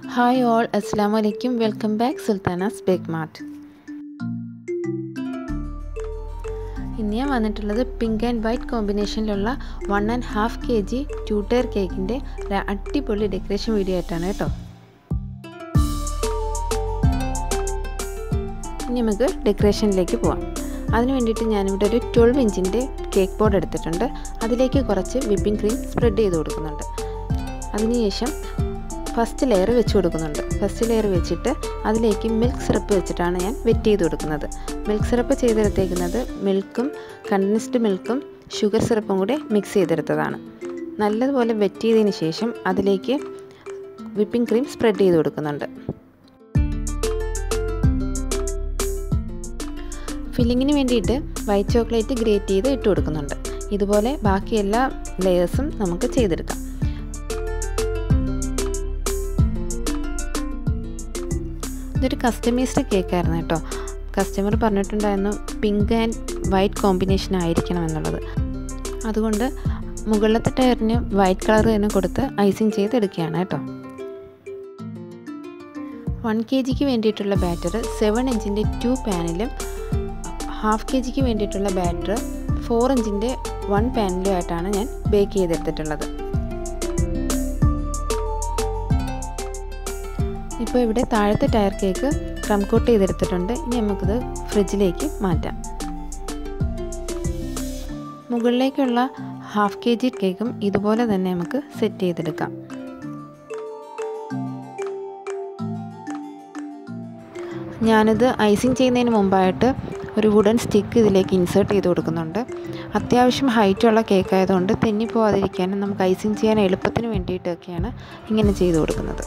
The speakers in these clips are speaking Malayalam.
ഹായ് ഓൾ അസ്സാം വലൈക്കും വെൽക്കം ബാക്ക് സുൽത്താനാസ് ബേക്ക് മാർട്ട് ഇന്ന് ഞാൻ വന്നിട്ടുള്ളത് പിങ്ക് ആൻഡ് വൈറ്റ് കോമ്പിനേഷനിലുള്ള one and half K G two tier കേക്കിൻ്റെ ഒരു അടിപൊളി ഡെക്കറേഷൻ വീഡിയോ ആയിട്ടാണ് കേട്ടോ ഇനി നമുക്ക് ഡെക്കറേഷനിലേക്ക് പോവാം അതിന് വേണ്ടിയിട്ട് ഞാനിവിടെ ഒരു ട്വൽവ് ഇഞ്ചിൻ്റെ കേക്ക് ബോർഡ് എടുത്തിട്ടുണ്ട് അതിലേക്ക് കുറച്ച് വിപ്പിംഗ് ക്രീം സ്പ്രെഡ് ചെയ്ത് കൊടുക്കുന്നുണ്ട് അതിനുശേഷം ഫസ്റ്റ് ലെയർ വെച്ച് കൊടുക്കുന്നുണ്ട് ഫസ്റ്റ് ലെയർ വെച്ചിട്ട് അതിലേക്ക് മിൽക്ക് സിറപ്പ് വെച്ചിട്ടാണ് ഞാൻ വെറ്റ് ചെയ്ത് കൊടുക്കുന്നത് മിൽക്ക് സിറപ്പ് ചെയ്തെടുത്തേക്കുന്നത് മിൽക്കും കണ്ടൻസ്ഡ് മിൽക്കും ഷുഗർ സിറപ്പും കൂടെ മിക്സ് ചെയ്തെടുത്തതാണ് നല്ലതുപോലെ വെറ്റ് ചെയ്തതിന് ശേഷം അതിലേക്ക് വിപ്പിംഗ് ക്രീം സ്പ്രെഡ് ചെയ്ത് കൊടുക്കുന്നുണ്ട് ഫില്ലിങ്ങിന് വേണ്ടിയിട്ട് വൈറ്റ് ചോക്ലേറ്റ് ഗ്രേറ്റ് ചെയ്ത് ഇട്ട് കൊടുക്കുന്നുണ്ട് ഇതുപോലെ ബാക്കി എല്ലാ ലെയേഴ്സും നമുക്ക് ചെയ്തെടുക്കാം ഇതൊരു കസ്റ്റമൈസ്ഡ് കേക്കായിരുന്നു കേട്ടോ കസ്റ്റമർ പറഞ്ഞിട്ടുണ്ടായിരുന്നു പിങ്ക് ആൻഡ് വൈറ്റ് കോമ്പിനേഷൻ ആയിരിക്കണം എന്നുള്ളത് അതുകൊണ്ട് മുകളിലത്തെ ടയറിന് വൈറ്റ് കളർ തന്നെ കൊടുത്ത് ഐസിങ് ചെയ്തെടുക്കുകയാണ് കേട്ടോ വൺ കെ ജിക്ക് വേണ്ടിയിട്ടുള്ള ബാറ്റർ സെവൻ ഇഞ്ചിൻ്റെ ടു പാനിലും ഹാഫ് കെ ജിക്ക് വേണ്ടിയിട്ടുള്ള ബാറ്റർ ഫോർ ഇഞ്ചിൻ്റെ വൺ പാനിലും ആയിട്ടാണ് ഞാൻ ബേക്ക് ചെയ്തെടുത്തിട്ടുള്ളത് ഇപ്പോൾ ഇവിടെ താഴത്തെ ടയർ കേക്ക് ക്രം കോട്ട് ചെയ്തെടുത്തിട്ടുണ്ട് ഇനി നമുക്കിത് ഫ്രിഡ്ജിലേക്ക് മാറ്റാം മുകളിലേക്കുള്ള ഹാഫ് കെ ജി കേക്കും ഇതുപോലെ തന്നെ നമുക്ക് സെറ്റ് ചെയ്തെടുക്കാം ഞാനിത് ഐസിങ് ചെയ്യുന്നതിന് മുമ്പായിട്ട് ഒരു വുഡൻ സ്റ്റിക്ക് ഇതിലേക്ക് ഇൻസേർട്ട് ചെയ്ത് കൊടുക്കുന്നുണ്ട് അത്യാവശ്യം ഹൈറ്റുള്ള കേക്ക് ആയതുകൊണ്ട് തെന്നിപ്പോവാതിരിക്കാനും നമുക്ക് ഐസിങ് ചെയ്യാൻ എളുപ്പത്തിന് വേണ്ടിയിട്ടൊക്കെയാണ് ഇങ്ങനെ ചെയ്ത് കൊടുക്കുന്നത്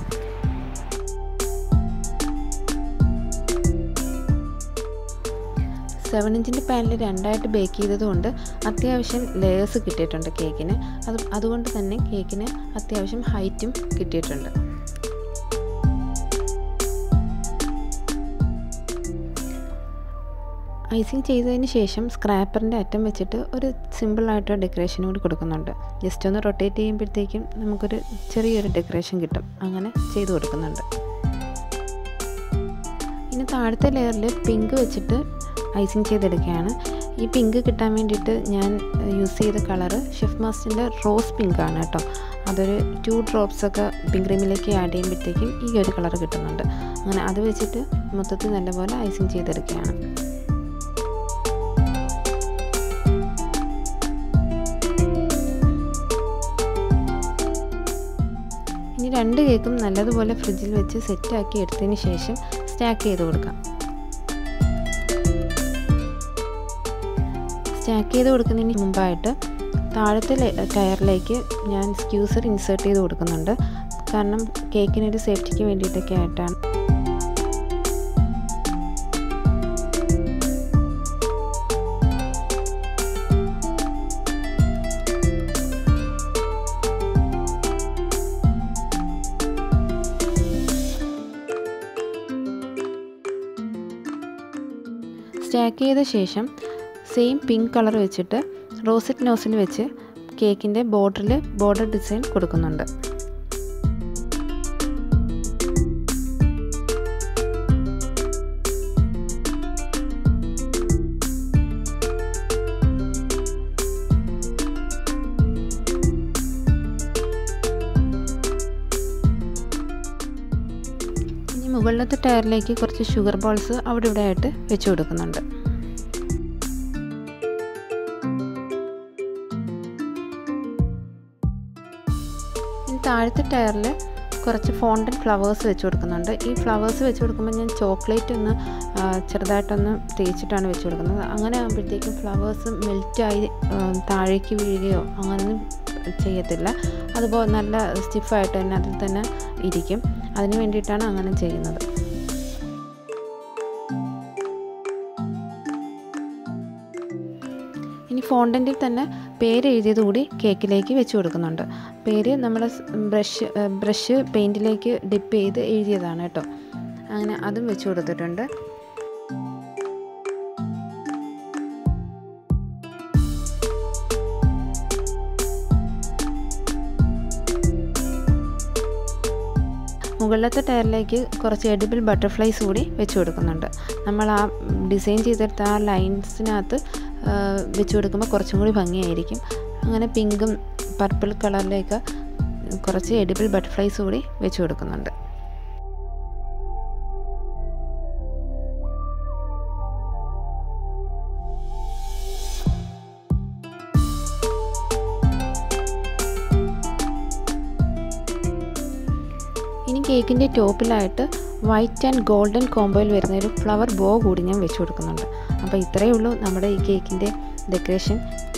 സെവൻ ഇഞ്ചിൻ്റെ പാനിൽ രണ്ടായിട്ട് ബേക്ക് ചെയ്തതുകൊണ്ട് അത്യാവശ്യം ലെയേഴ്സ് കിട്ടിയിട്ടുണ്ട് കേക്കിന് അത് അതുകൊണ്ട് തന്നെ കേക്കിന് അത്യാവശ്യം ഹൈറ്റും കിട്ടിയിട്ടുണ്ട് ഐസിങ് ചെയ്തതിന് ശേഷം സ്ക്രാപ്പറിൻ്റെ അറ്റം വെച്ചിട്ട് ഒരു സിമ്പിളായിട്ട് ഡെക്കറേഷൻ കൂടി കൊടുക്കുന്നുണ്ട് ജസ്റ്റ് ഒന്ന് റൊട്ടേറ്റ് ചെയ്യുമ്പോഴത്തേക്കും നമുക്കൊരു ചെറിയൊരു ഡെക്കറേഷൻ കിട്ടും അങ്ങനെ ചെയ്ത് കൊടുക്കുന്നുണ്ട് ഇനി താഴത്തെ ലെയറിൽ പിങ്ക് വെച്ചിട്ട് ഐസിങ് ചെയ്തെടുക്കുകയാണ് ഈ പിങ്ക് കിട്ടാൻ വേണ്ടിയിട്ട് ഞാൻ യൂസ് ചെയ്ത കളറ് ഷെഫ് മാസ്റ്ററിൻ്റെ റോസ് പിങ്ക് ആണ് കേട്ടോ അതൊരു ടു ഡ്രോപ്സ് ഒക്കെ പിങ്ക് ക്രീമിലേക്ക് ആഡ് ചെയ്യുമ്പോഴത്തേക്കും ഈ ഒരു കളർ കിട്ടുന്നുണ്ട് അങ്ങനെ അത് വെച്ചിട്ട് മൊത്തത്തിൽ നല്ലപോലെ ഐസിങ് ചെയ്തെടുക്കുകയാണ് ഇനി രണ്ട് കേക്കും നല്ലതുപോലെ ഫ്രിഡ്ജിൽ വെച്ച് സെറ്റാക്കി എടുത്തതിന് ശേഷം സ്റ്റാക്ക് ചെയ്ത് കൊടുക്കാം സ്റ്റാക്ക് ചെയ്ത് കൊടുക്കുന്നതിന് മുമ്പായിട്ട് താഴത്തെ ടയറിലേക്ക് ഞാൻ സ്ക്യൂസർ ഇൻസേർട്ട് ചെയ്ത് കൊടുക്കുന്നുണ്ട് കാരണം കേക്കിനൊരു സേഫ്റ്റിക്ക് വേണ്ടിയിട്ടൊക്കെ ആയിട്ടാണ് സ്റ്റാക്ക് ചെയ്ത ശേഷം സെയിം പിങ്ക് കളർ വെച്ചിട്ട് റോസറ്റ് നോസിൽ വെച്ച് കേക്കിൻ്റെ ബോർഡറിൽ ബോർഡർ ഡിസൈൻ കൊടുക്കുന്നുണ്ട് ഇനി മുകളിലത്തെ ടയറിലേക്ക് കുറച്ച് ഷുഗർ ബോൾസ് അവിടെ ഇവിടെ ആയിട്ട് വെച്ച് കൊടുക്കുന്നുണ്ട് ഇനി താഴത്തെ ടയറിൽ കുറച്ച് ഫോണ്ടൻ ഫ്ലവേഴ്സ് വെച്ച് കൊടുക്കുന്നുണ്ട് ഈ ഫ്ലവേഴ്സ് വെച്ച് കൊടുക്കുമ്പോൾ ഞാൻ ചോക്ലേറ്റ് ഒന്ന് ചെറുതായിട്ടൊന്ന് തേച്ചിട്ടാണ് വെച്ച് കൊടുക്കുന്നത് അങ്ങനെ ആകുമ്പോഴത്തേക്കും ഫ്ലവേഴ്സ് മെൽറ്റായി താഴേക്ക് വീഴുകയോ അങ്ങനെയൊന്നും ചെയ്യത്തില്ല അതുപോലെ നല്ല സ്റ്റിഫായിട്ട് തന്നെ അതിൽ തന്നെ ഇരിക്കും അതിന് വേണ്ടിയിട്ടാണ് അങ്ങനെ ചെയ്യുന്നത് ഇനി ഫോണ്ടൻറ്റിൽ തന്നെ പേര് എഴുതിയത് കൂടി കേക്കിലേക്ക് വെച്ച് കൊടുക്കുന്നുണ്ട് പേര് നമ്മൾ ബ്രഷ് ബ്രഷ് പെയിൻറ്റിലേക്ക് ഡിപ്പ് ചെയ്ത് എഴുതിയതാണ് കേട്ടോ അങ്ങനെ അതും വെച്ച് കൊടുത്തിട്ടുണ്ട് മുകളിലത്തെ ടയറിലേക്ക് കുറച്ച് എഡിബിൾ ബട്ടർഫ്ലൈസ് കൂടി വെച്ച് കൊടുക്കുന്നുണ്ട് നമ്മൾ ആ ഡിസൈൻ ചെയ്തെടുത്ത ആ ലൈൻസിനകത്ത് വെച്ച് കൊടുക്കുമ്പോൾ കുറച്ചും കൂടി ഭംഗിയായിരിക്കും അങ്ങനെ പിങ്കും പർപ്പിൾ കളറിലേക്ക് കുറച്ച് എഡിബിൾ ബട്ടർഫ്ലൈസ് കൂടി വെച്ച് കൊടുക്കുന്നുണ്ട് ഇനി കേക്കിൻ്റെ ടോപ്പിലായിട്ട് വൈറ്റ് ആൻഡ് ഗോൾഡൻ കോംബോയിൽ വരുന്ന ഒരു ഫ്ലവർ ബോ കൂടി ഞാൻ വെച്ച് കൊടുക്കുന്നുണ്ട് അപ്പോൾ ഇത്രയേ ഉള്ളൂ നമ്മുടെ ഈ കേക്കിൻ്റെ ഡെക്കറേഷൻ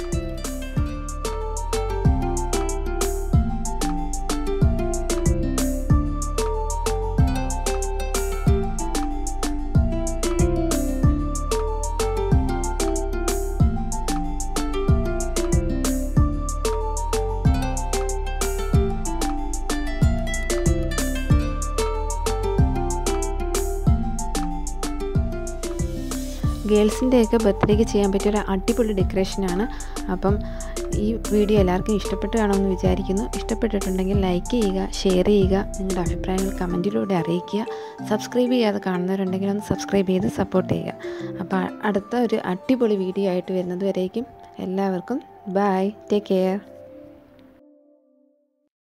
ഗേൾസിൻ്റെയൊക്കെ ബർത്ത്ഡേക്ക് ചെയ്യാൻ പറ്റിയ ഒരു അടിപൊളി ഡെക്കറേഷനാണ് അപ്പം ഈ വീഡിയോ എല്ലാവർക്കും ഇഷ്ടപ്പെട്ട് കാണുമെന്ന് വിചാരിക്കുന്നു ഇഷ്ടപ്പെട്ടിട്ടുണ്ടെങ്കിൽ ലൈക്ക് ചെയ്യുക ഷെയർ ചെയ്യുക നിങ്ങളുടെ അഭിപ്രായങ്ങൾ കമൻറ്റിലൂടെ അറിയിക്കുക സബ്സ്ക്രൈബ് ചെയ്യാതെ കാണുന്നവരുണ്ടെങ്കിൽ ഒന്ന് സബ്സ്ക്രൈബ് ചെയ്ത് സപ്പോർട്ട് ചെയ്യുക അപ്പോൾ അടുത്ത ഒരു അടിപൊളി വീഡിയോ ആയിട്ട് വരുന്നത് വരേക്കും എല്ലാവർക്കും ബൈ ടേക്ക് കെയർ